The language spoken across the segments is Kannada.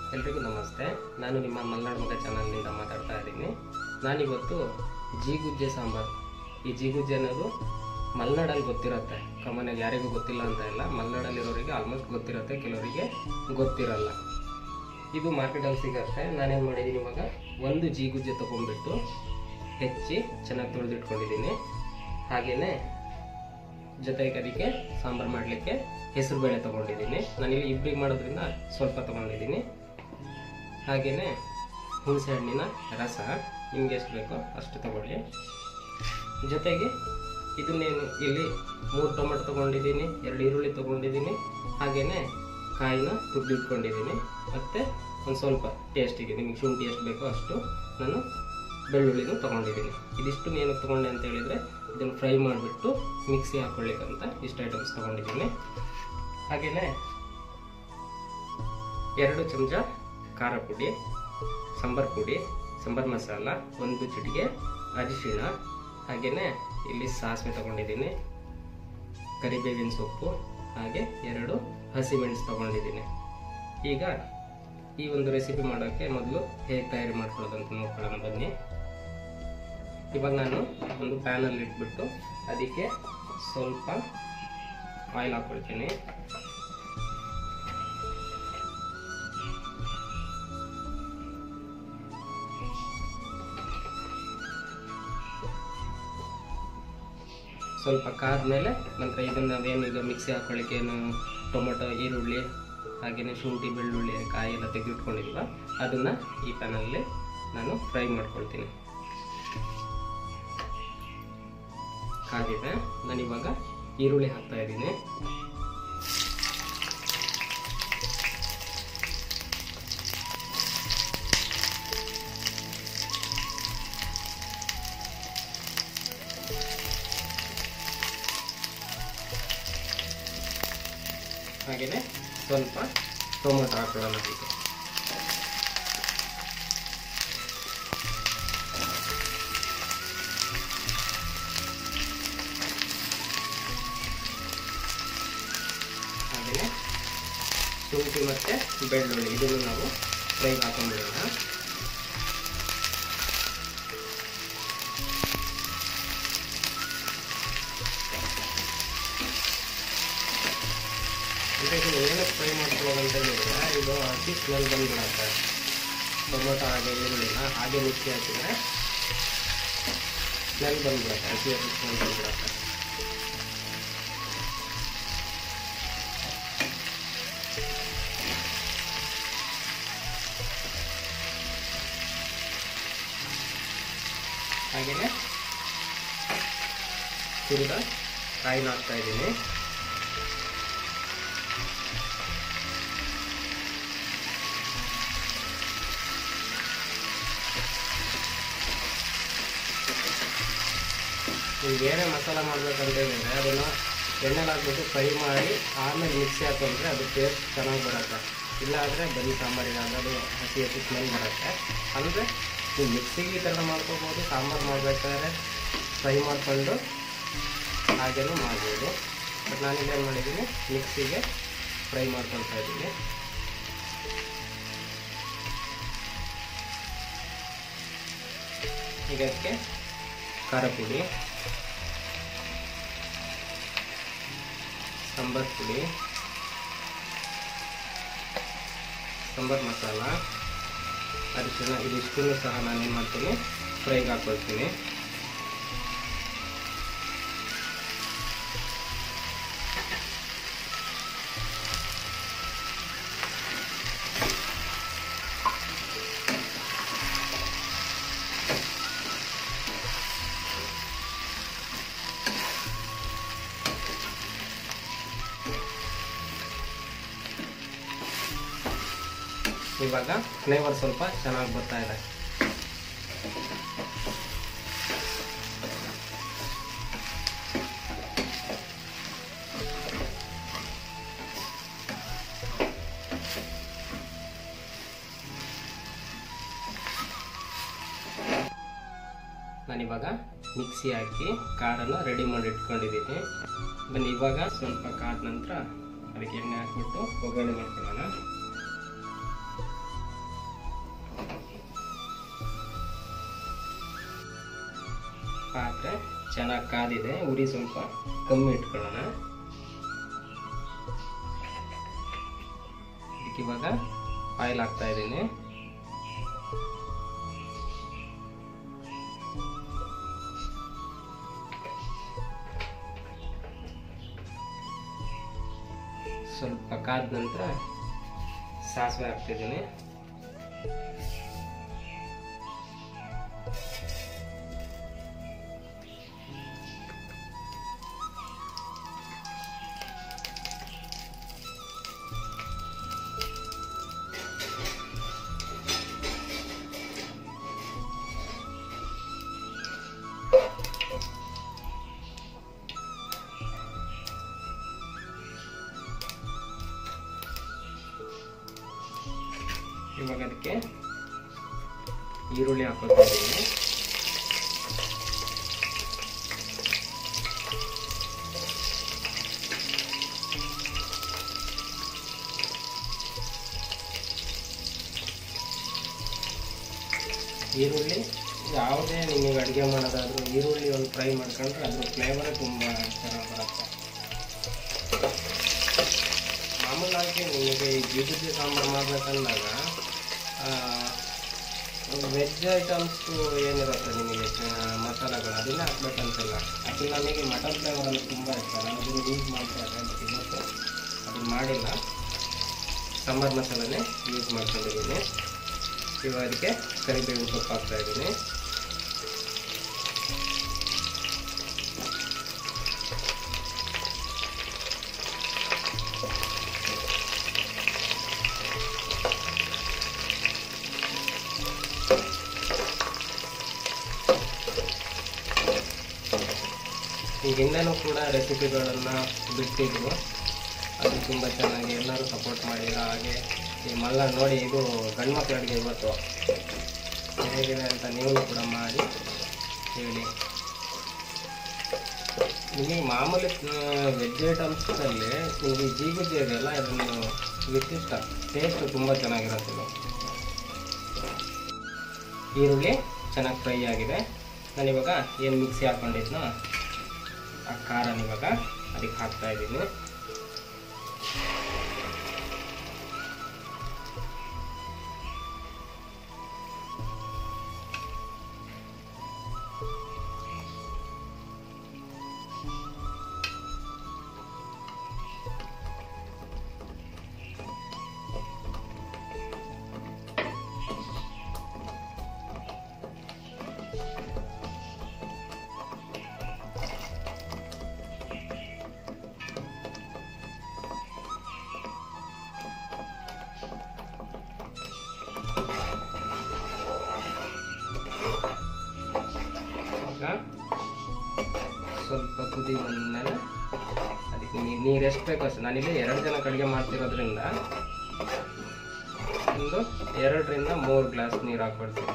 ಎಲ್ರಿಗೂ ನಮಸ್ತೆ ನಾನು ನಿಮ್ಮ ಮಲೆನಾಡು ಮಗ ಚಾನಲ್ನಿಂದ ಮಾತಾಡ್ತಾ ಇದ್ದೀನಿ ನಾನಿವತ್ತು ಜೀಗುಜ್ಜೆ ಸಾಂಬಾರು ಈ ಜೀಗುಜ್ಜೆ ಅನ್ನೋದು ಮಲೆನಾಡಲ್ಲಿ ಗೊತ್ತಿರುತ್ತೆ ಕಾಮನಾಗಿ ಯಾರಿಗೂ ಗೊತ್ತಿಲ್ಲ ಅಂತ ಇಲ್ಲ ಮಲೆನಾಡಲ್ಲಿರೋರಿಗೆ ಆಲ್ಮೋಸ್ಟ್ ಗೊತ್ತಿರುತ್ತೆ ಕೆಲವರಿಗೆ ಗೊತ್ತಿರಲ್ಲ ಇದು ಮಾರ್ಕೆಟಲ್ಲಿ ಸಿಗುತ್ತೆ ನಾನೇನು ಮಾಡಿದ್ದೀನಿ ಇವಾಗ ಒಂದು ಜೀಗುಜ್ಜೆ ತೊಗೊಂಡ್ಬಿಟ್ಟು ಹೆಚ್ಚಿ ಚೆನ್ನಾಗಿ ತೊಳೆದಿಟ್ಕೊಂಡಿದ್ದೀನಿ ಹಾಗೆಯೇ ಜೊತೆಗೆ ಅದಕ್ಕೆ ಸಾಂಬಾರು ಮಾಡಲಿಕ್ಕೆ ಹೆಸರು ಬೇಳೆ ತೊಗೊಂಡಿದ್ದೀನಿ ನಾನಿಲ್ಲಿ ಇಬ್ಬರಿಗೆ ಮಾಡೋದ್ರಿಂದ ಸ್ವಲ್ಪ ತೊಗೊಂಡಿದ್ದೀನಿ ಹಾಗೆಯೇ ಹುಣಸೆ ಹಣ್ಣಿನ ರಸ ನಿಮ್ಗೆ ಎಷ್ಟು ಬೇಕೋ ಅಷ್ಟು ತಗೊಳ್ಳಿ ಜೊತೆಗೆ ಇದನ್ನೇನು ಇಲ್ಲಿ ಮೂರು ಟೊಮೆಟೊ ತೊಗೊಂಡಿದ್ದೀನಿ ಎರಡು ಈರುಳ್ಳಿ ತೊಗೊಂಡಿದ್ದೀನಿ ಹಾಗೆಯೇ ಕಾಯಿನ ತುರಿದಿಟ್ಕೊಂಡಿದ್ದೀನಿ ಮತ್ತು ಒಂದು ಸ್ವಲ್ಪ ಟೇಸ್ಟಿಗೆ ನಿಮ್ಗೆ ಶುಂಠಿ ಎಷ್ಟು ಬೇಕೋ ಅಷ್ಟು ನಾನು ಬೆಳ್ಳುಳ್ಳಿನೂ ತೊಗೊಂಡಿದ್ದೀನಿ ಇದಿಷ್ಟು ಏನು ತೊಗೊಂಡೆ ಅಂತ ಹೇಳಿದರೆ ಇದನ್ನು ಫ್ರೈ ಮಾಡಿಬಿಟ್ಟು ಮಿಕ್ಸಿ ಹಾಕ್ಕೊಳ್ಳಿಕ್ಕಂತ ಇಷ್ಟು ಐಟಮ್ಸ್ ತೊಗೊಂಡಿದ್ದೀನಿ ಹಾಗೆಯೇ ಎರಡು ಚಮಚ ಖಾರ ಪುಡಿ ಸಾಂಬಾರ್ ಪುಡಿ ಸಾಂಬಾರ್ ಮಸಾಲ ಒಂದು ಚಿಟಿಕೆ ಅರಿಶಿಣ ಹಾಗೆಯೇ ಇಲ್ಲಿ ಸಾಸಿವೆ ತಗೊಂಡಿದ್ದೀನಿ ಕರಿಬೇವಿನ ಸೊಪ್ಪು ಹಾಗೆ ಎರಡು ಹಸಿಮೆಣಸು ತಗೊಂಡಿದ್ದೀನಿ ಈಗ ಈ ಒಂದು ರೆಸಿಪಿ ಮಾಡೋಕ್ಕೆ ಮೊದಲು ಹೇಗೆ ತಯಾರಿ ಮಾಡ್ಕೊಳ್ಳೋದು ಅಂತ ನೋಡ್ಕೊಳ್ಳೋಣ ಬನ್ನಿ ಇವಾಗ ನಾನು ಒಂದು ಪ್ಯಾನಲ್ಲಿ ಇಟ್ಬಿಟ್ಟು ಅದಕ್ಕೆ ಸ್ವಲ್ಪ ಆಯಿಲ್ ಹಾಕ್ಕೊಳ್ತೀನಿ ಸ್ವಲ್ಪ ಕಾದ್ಮೇಲೆ ನಂತರ ಇದನ್ನು ನಾವೇನು ಈಗ ಮಿಕ್ಸಿ ಹಾಕೊಳ್ಳಿಕ್ಕೆ ಏನು ಟೊಮೊಟೊ ಈರುಳ್ಳಿ ಹಾಗೆಯೇ ಶುಂಠಿ ಬೆಳ್ಳುಳ್ಳಿ ಕಾಯಿ ಎಲ್ಲ ತೆಗೆದಿಟ್ಕೊಂಡಿಲ್ವ ಅದನ್ನು ಈ ಪ್ಯಾನಲ್ಲಿ ನಾನು ಫ್ರೈ ಮಾಡ್ಕೊಳ್ತೀನಿ ಕಾದಿದೆ ನಾನಿವಾಗ ಈರುಳ್ಳಿ ಹಾಕ್ತಾ ಇದ್ದೀನಿ ಹಾಗೆಯೇ ಸ್ವಲ್ಪ ಟೊಮೊಟೊ ಹಾಕೊಳ್ಳೋಣ ಅದಕ್ಕೆ ಹಾಗೆಯೇ ಶುಂಠಿ ಮತ್ತು ಬೆಳ್ಳುಳ್ಳಿ ಇದನ್ನು ನಾವು ಫ್ರೈಗೆ ಹಾಕೊಂಡ್ಬಿಡೋಣ ಅಂದರೆ ಇದು ಏನಕ್ಕೆ ಫ್ರೈ ಮಾಡ್ಕೊಳ್ಳೋದು ಅಂತ ಹೇಳಿದ್ರೆ ಇದು ಹಸಿ ಸ್ಮೆಲ್ ಬಂದ್ಬಿಡುತ್ತೆ ಟೊಮೊಟೊ ಹಾಗೆ ಈರುಳ್ಳಿನ ಹಾಗೆ ಮಿಕ್ಸಿ ಹಾಕಿದ್ರೆ ಸ್ಮೆಲ್ ಬಂದ್ಬಿಡುತ್ತೆ ಹಸಿ ಹಸಿ ಸ್ಮೆಲ್ ಬಂದ್ಬಿಡುತ್ತೆ ಹಾಗೆಯೇ ತುರಿದ ಕಾಯಿನ ಹಾಕ್ತಾ ಇದ್ದೀನಿ ನೀವು ಬೇರೆ ಮಸಾಲ ಮಾಡಬೇಕಂತ ಹೇಳಿದ್ರೆ ಅದನ್ನು ಎಣ್ಣೆಲಿ ಹಾಕ್ಬಿಟ್ಟು ಫ್ರೈ ಮಾಡಿ ಆಮೇಲೆ ಮಿಕ್ಸಿ ಹಾಕೊಂಡ್ರೆ ಅದು ಟೇಸ್ಟ್ ಚೆನ್ನಾಗಿ ಬರುತ್ತೆ ಇಲ್ಲ ಆದರೆ ಬರೀ ಸಾಂಬಾರಿಗೆ ಅದು ಹಸಿ ಹಸಿ ಸ್ಮೆಲ್ ಬರುತ್ತೆ ಅಂದರೆ ನೀವು ಮಿಕ್ಸಿಗೆ ಈ ಥರ ಮಾಡ್ಕೋಬೋದು ಸಾಂಬಾರು ಮಾಡಬೇಕಾದ್ರೆ ಫ್ರೈ ಮಾಡಿಕೊಂಡು ಹಾಗೇನೂ ಮಾಡ್ಬೋದು ಬಟ್ ನಾನಿಲ್ಲಿ ಏನು ಮಾಡಿದ್ದೀನಿ ಮಿಕ್ಸಿಗೆ ಫ್ರೈ ಮಾಡ್ಕೊಳ್ತಾ ಇದ್ದೀನಿ ಇದಕ್ಕೆ ಖಾರ ಪುಡಿ ಸಾಂಬಾರ್ ಪುಡಿ ಸಾಂಬಾರ್ ಮಸಾಲ ಅರಿಶಿಣ ಇದಿಷ್ಟನ್ನು ಸಹ ನಾನೇನು ಮಾಡ್ತೀನಿ ಫ್ರೈಗೆ ಹಾಕ್ಕೊಳ್ತೀನಿ ಇವಾಗ ಫ್ಲೇವರ್ ಸ್ವಲ್ಪ ಚೆನ್ನಾಗಿ ಬರ್ತಾ ಇದೆ ನಾನಿವಾಗ ಮಿಕ್ಸಿ ಹಾಕಿ ಕಾರನ್ನು ರೆಡಿ ಮಾಡಿ ಇಟ್ಕೊಂಡಿದ್ದೀನಿ ಬನ್ನಿ ಇವಾಗ ಸ್ವಲ್ಪ ಕಾದ ನಂತರ ಅದಕ್ಕೆ ಎಣ್ಣೆ ಹಾಕ್ಬಿಟ್ಟು ಒಗ್ಗರಣೆ ಮಾಡ್ಕೊಳ್ಳೋಣ ಚೆನ್ನಾಗಿ ಕಾದಿದೆ ಉರಿ ಸ್ವಲ್ಪ ಕಮ್ಮಿ ಇಟ್ಕೊಳ್ಳೋಣ ಇದಕ್ಕೆ ಇವಾಗ ಆಯಿಲ್ ಹಾಕ್ತಾ ಇದ್ದೀನಿ ಸ್ವಲ್ಪ ಕಾದ ನಂತರ ಸಾಸಿವೆ ಹಾಕ್ತಿದ್ದೀನಿ ಇವಾಗ ಅದಕ್ಕೆ ಈರುಳ್ಳಿ ಹಾಕೋತಾ ಇದ್ದೀನಿ ಈರುಳ್ಳಿ ಯಾವುದೇ ನಿಮಗೆ ಅಡುಗೆ ಮಾಡೋದಾದ್ರೂ ಈರುಳ್ಳಿ ಒಂದು ಫ್ರೈ ಮಾಡ್ಕೊಂಡ್ರೆ ಅದ್ರ ಫ್ಲೇವರೇ ತುಂಬ ಚೆನ್ನಾಗಿ ಬರುತ್ತೆ ಮಾಮೂಲಾಗಿ ನಿಮಗೆ ಈ ಜಿಗುಜಿ ಸಾಂಬಾರು ಮಾಡ್ಬೇಕಂದಾಗ ವೆಜ್ ಐಟಮ್ಸು ಏನಿರುತ್ತೆ ನಿಮಗೆ ಆ, ಮಸಾಲೆಗಳು ಅದನ್ನೇ ಹಾಕ್ಬೇಕಂತಿಲ್ಲ ಅದು ನನಗೆ ಮಟನ್ ಫ್ಲೇವರ್ ಅಂದ್ರೆ ತುಂಬ ಇಷ್ಟ ನಾನು ಅದನ್ನು ಯೂಸ್ ಮಾಡ್ತಾರೆ ಬಟ್ ಇವತ್ತು ಅದನ್ನು ಮಾಡಿಲ್ಲ ಸಾಂಬಾರು ಮಸಾಲೆನೇ ಯೂಸ್ ಮಾಡ್ಕೊಂಡಿದ್ದೀನಿ ಇವಾಗ ಅದಕ್ಕೆ ಕರಿಬೇವು ಸೊಪ್ಪು ಹಾಕ್ತಾ ಇದ್ದೀನಿ ಈ ಹಿಂದೆನೂ ಕೂಡ ರೆಸಿಪಿಗಳನ್ನು ಬಿಟ್ಟಿದ್ರು ಅದು ತುಂಬ ಚೆನ್ನಾಗಿ ಎಲ್ಲರೂ ಸಪೋರ್ಟ್ ಮಾಡಿಲ್ಲ ಹಾಗೆ ಈ ಮಲ್ಲ ನೋಡಿ ಇದು ಗಂಡು ಮಕ್ಳ ಅಡುಗೆ ಇವತ್ತು ಹೇಗಿದೆ ಅಂತ ನೀವು ಕೂಡ ಮಾಡಿ ಹೇಳಿ ನಿಮಗೆ ಮಾಮೂಲಿ ವೆಜ್ ಐಟಮ್ಸಲ್ಲಿ ನಿಮಗೆ ಜೀಗುಜ್ಜಿ ಇದೆಯಲ್ಲ ಇದನ್ನು ವಿಶಿಷ್ಟ ಟೇಸ್ಟ್ ತುಂಬ ಚೆನ್ನಾಗಿರುತ್ತೆ ಇದು ಈರುಳ್ಳಿ ಚೆನ್ನಾಗಿ ಫ್ರೈ ಆಗಿದೆ ನಾನಿವಾಗ ಏನು ಮಿಕ್ಸಿ ಹಾಕ್ಕೊಂಡಿದ್ನೋ ಆ ಖಾರನ ಇವಾಗ ಅದಕ್ಕೆ ಹಾಕ್ತಾ ಇದ್ದೀನಿ ಈಗ ಸ್ವಲ್ಪ ಕುದಿ ಬಂದಮೇಲೆ ಅದಕ್ಕೆ ನೀ- ನೀರು ಎಷ್ಟು ಬೇಕು ಅಷ್ಟು ನಾನಿಲ್ಲಿ ಎರಡು ಜನ ಅಡುಗೆ ಮಾಡ್ತಿರೋದ್ರಿಂದ ಒಂದು ಎರಡರಿಂದ ಮೂರು ಗ್ಲಾಸ್ ನೀರು ಹಾಕ್ಬಿಡ್ತೀನಿ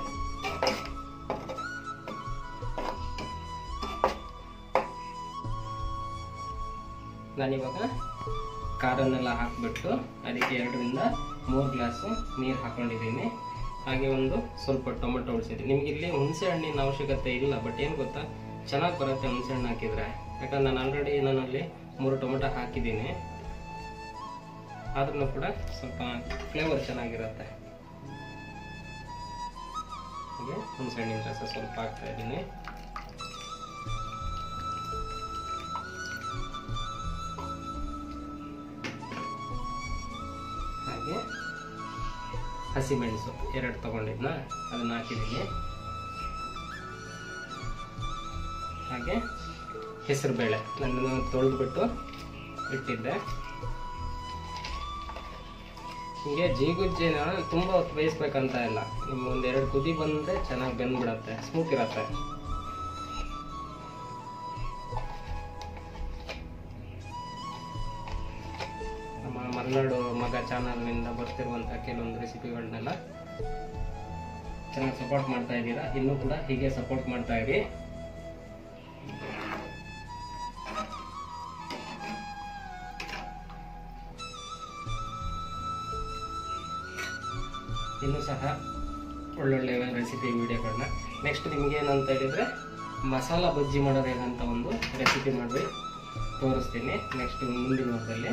ನಾನಿವಾಗ ಖಾರನ್ನೆಲ್ಲ ಹಾಕಿಬಿಟ್ಟು ಅದಕ್ಕೆ ಎರಡರಿಂದ ಮೂರು ಗ್ಲಾಸು ನೀರು ಹಾಕೊಂಡಿದ್ದೀನಿ ಹಾಗೆ ಒಂದು ಸ್ವಲ್ಪ ಟೊಮೆಟೊ ಉಳಿಸಿದ್ದೀನಿ ನಿಮ್ಗೆ ಇಲ್ಲಿ ಹುಣಸೆ ಹಣ್ಣಿನ ಅವಶ್ಯಕತೆ ಇಲ್ಲ ಬಟ್ ಏನು ಗೊತ್ತಾ ಚೆನ್ನಾಗಿ ಬರುತ್ತೆ ಹುಣಸೆ ಹಣ್ಣು ಹಾಕಿದರೆ ಯಾಕಂದ್ರೆ ನಾನು ಆಲ್ರೆಡಿ ನಾನಲ್ಲಿ ಮೂರು ಟೊಮೆಟೊ ಹಾಕಿದ್ದೀನಿ ಆದ್ರೂ ಕೂಡ ಸ್ವಲ್ಪ ಫ್ಲೇವರ್ ಚೆನ್ನಾಗಿರುತ್ತೆ ಹಾಗೆ ಹುಣಸೆ ಹಣ್ಣಿನ ರಸ ಸ್ವಲ್ಪ ಹಾಕ್ತಾ ಇದ್ದೀನಿ ಹಾಗೆ ಹಸಿಮೆಣಸು ಎರಡು ತಗೊಂಡಿದ್ನ ಅದನ್ನ ಹಾಕಿದ್ದೀನಿ ಹಾಗೆ ಹೆಸರು ಬೇಳೆ ನಾನು ತೊಳೆದ್ಬಿಟ್ಟು ಇಟ್ಟಿದ್ದೆ ಹಿಂಗೆ ಜೀಗುಜ್ಜಿನ ತುಂಬ ಹೊತ್ತು ಬೇಯಿಸ್ಬೇಕಂತ ಇಲ್ಲ ನಿಮ್ಮ ಒಂದೆರಡು ಕುದಿ ಬಂದರೆ ಚೆನ್ನಾಗಿ ಬೆಂದ್ಬಿಡತ್ತೆ ಸ್ಮೂತ್ ಇರತ್ತೆ ನಮ್ಮ ಮಲೆನಾಡು ಮಗ ಚಾನಲ್ನಿಂದ ಬರ್ತಿರುವಂಥ ಕೆಲವೊಂದು ರೆಸಿಪಿಗಳನ್ನೆಲ್ಲ ಚೆನ್ನಾಗಿ ಸಪೋರ್ಟ್ ಮಾಡ್ತಾ ಇದ್ದೀರಾ ಇನ್ನೂ ಕೂಡ ಹೀಗೆ ಸಪೋರ್ಟ್ ಮಾಡ್ತಾ ಇರಿ ಇನ್ನೂ ಸಹ ಒಳ್ಳೊಳ್ಳೆ ರೆಸಿಪಿ ವಿಡಿಯೋಗಳನ್ನ ನೆಕ್ಸ್ಟ್ ನಿಮ್ಗೆ ಏನಂತ ಹೇಳಿದರೆ ಮಸಾಲ ಬಜ್ಜಿ ಮಾಡೋದು ಹೇಗಂತ ಒಂದು ರೆಸಿಪಿ ಮಾಡಿ ತೋರಿಸ್ತೀನಿ ನೆಕ್ಸ್ಟ್ ಮುಂದಿನ ವಾರದಲ್ಲಿ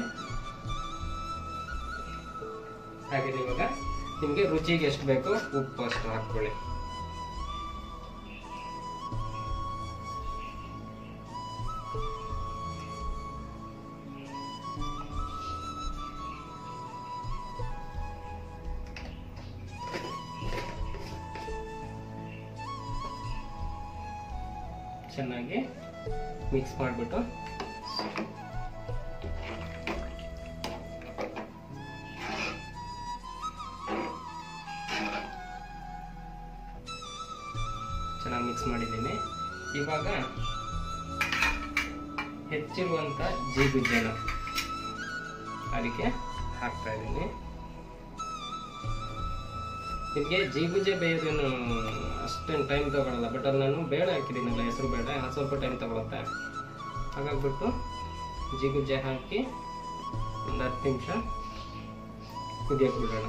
ಹಾಗೆ ಇವಾಗ ನಿಮಗೆ ರುಚಿಗೆ ಎಷ್ಟು ಬೇಕು ಉಪ್ಪು ಅಷ್ಟು ಹಾಕ್ಕೊಳ್ಳಿ ಚೆನ್ನಾಗಿ ಮಿಕ್ಸ್ ಮಾಡಿಬಿಟ್ಟು ಚೆನ್ನಾಗಿ ಮಿಕ್ಸ್ ಮಾಡಿದ್ದೀನಿ ಇವಾಗ ಹೆಚ್ಚಿರುವಂಥ ಜೀಗುಜ್ಜನ ಅದಕ್ಕೆ ಹಾಕ್ತಾ ಇದ್ದೀನಿ ನಿಮಗೆ ಜೀಗುಜೆ ಬೇಯೋದೇನು ಅಷ್ಟೇನು ಟೈಮ್ ತಗೊಳಲ್ಲ ಬಟ್ ಅದು ನಾನು ಬೇಡ ಹಾಕಿದ್ದೀನಲ್ಲ ಹೆಸರು ಬೇಡ ಅದು ಸ್ವಲ್ಪ ಟೈಮ್ ತಗೊಳುತ್ತೆ ಹಾಗಾಗ್ಬಿಟ್ಟು ಜಿಗುಜ್ಜೆ ಹಾಕಿ ಒಂದು ಹತ್ತು ನಿಮಿಷ ಕುದಿಯಕ್ಕೆ ಬಿಡೋಣ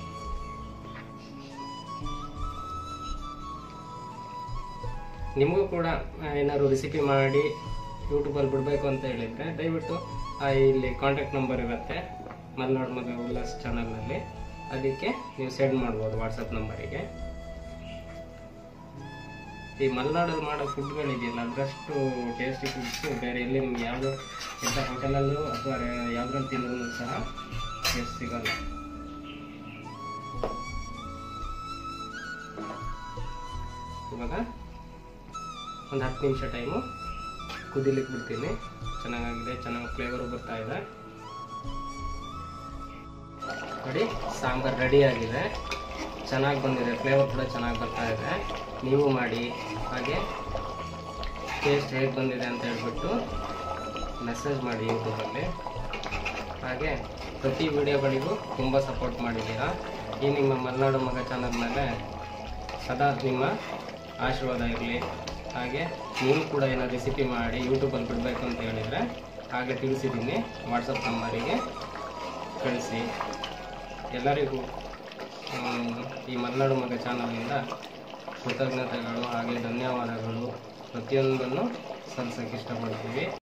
ನಿಮಗೂ ಕೂಡ ಆ, ಏನಾದ್ರು ರೆಸಿಪಿ ಮಾಡಿ ಯೂಟ್ಯೂಬಲ್ಲಿ ಬಿಡಬೇಕು ಅಂತ ಹೇಳಿದರೆ ದಯವಿಟ್ಟು ಆ, ಇಲ್ಲಿ ಕಾಂಟ್ಯಾಕ್ಟ್ ನಂಬರ್ ಇರುತ್ತೆ ಮಲ್ನಾಡ್ ಮಗ ಉಲ್ಲಾಸ್ ಚಾನಲ್ನಲ್ಲಿ ಅದಕ್ಕೆ ನೀವು ಸೆಂಡ್ ಮಾಡ್ಬೋದು ವಾಟ್ಸಪ್ ನಂಬರಿಗೆ ಈ ಮಲೆನಾಡಲ್ಲಿ ಮಾಡೋ ಫುಡ್ಗಳಿದೆಯಲ್ಲ ಅದರಷ್ಟು ಟೇಸ್ಟಿ ಫುಡ್ಸು ಬೇರೆ ಎಲ್ಲಿ ನಿಮ್ಗೆ ಯಾವುದೋ ಎಂಥ ಹೋಟೆಲಲ್ಲೂ ಅಥವಾ ಯಾವುದ್ರಲ್ಲಿ ತಿಂದ್ರೂ ಸಹ ಟೇಸ್ಟ್ ಸಿಗಲ್ಲ ಇವಾಗ ಒಂದು ಹತ್ತು ನಿಮಿಷ ಟೈಮು ಕುದಿಲಿಕ್ಕೆ ಬಿಡ್ತೀನಿ ಚೆನ್ನಾಗಾಗಿದೆ ಚೆನ್ನಾಗಿ ಫ್ಲೇವರು ಬರ್ತಾ ಇದೆ ನೋಡಿ ಸಾಂಬಾರು ರೆಡಿ ಆಗಿದೆ ಚೆನ್ನಾಗಿ ಬಂದಿದೆ ಫ್ಲೇವರ್ ಕೂಡ ಚೆನ್ನಾಗಿ ಬರ್ತಾ ಇದೆ ನೀವು ಮಾಡಿ ಹಾಗೆ ಟೇಸ್ಟ್ ಹೇಗೆ ಬಂದಿದೆ ಅಂತ ಹೇಳ್ಬಿಟ್ಟು ಮೆಸೇಜ್ ಮಾಡಿ ಯೂಟ್ಯೂಬಲ್ಲಿ ಹಾಗೆ ಪ್ರತಿ ವಿಡಿಯೋಗಳಿಗೂ ತುಂಬ ಸಪೋರ್ಟ್ ಮಾಡಿದ್ದೀರಾ ಈ ನಿಮ್ಮ ಮಲೆನಾಡು ಮಗ ಚಾನಲ್ ಮೇಲೆ ಸದಾ ನಿಮ್ಮ ಆಶೀರ್ವಾದ ಇರಲಿ ಹಾಗೆ ನೀವು ಕೂಡ ಏನೋ ರೆಸಿಪಿ ಮಾಡಿ ಯೂಟ್ಯೂಬಲ್ಲಿ ಬಿಡಬೇಕು ಅಂತ ಹೇಳಿದರೆ ಹಾಗೆ ತಿಳಿಸಿದ್ದೀನಿ ವಾಟ್ಸಪ್ ನಂಬರಿಗೆ ಕಳಿಸಿ ಎಲ್ಲರಿಗೂ ಆಮ್, ಈ ಮಲೆನಾಡು ಮಗ ಚಾನಲ್ನಿಂದ ಕೃತಜ್ಞತೆಗಳು ಹಾಗೆ ಧನ್ಯವಾದಗಳು ಪ್ರತಿಯೊಂದನ್ನು ಸಲ್ಲಿಸೋಕ್ಕೆ ಇಷ್ಟಪಡ್ತೀವಿ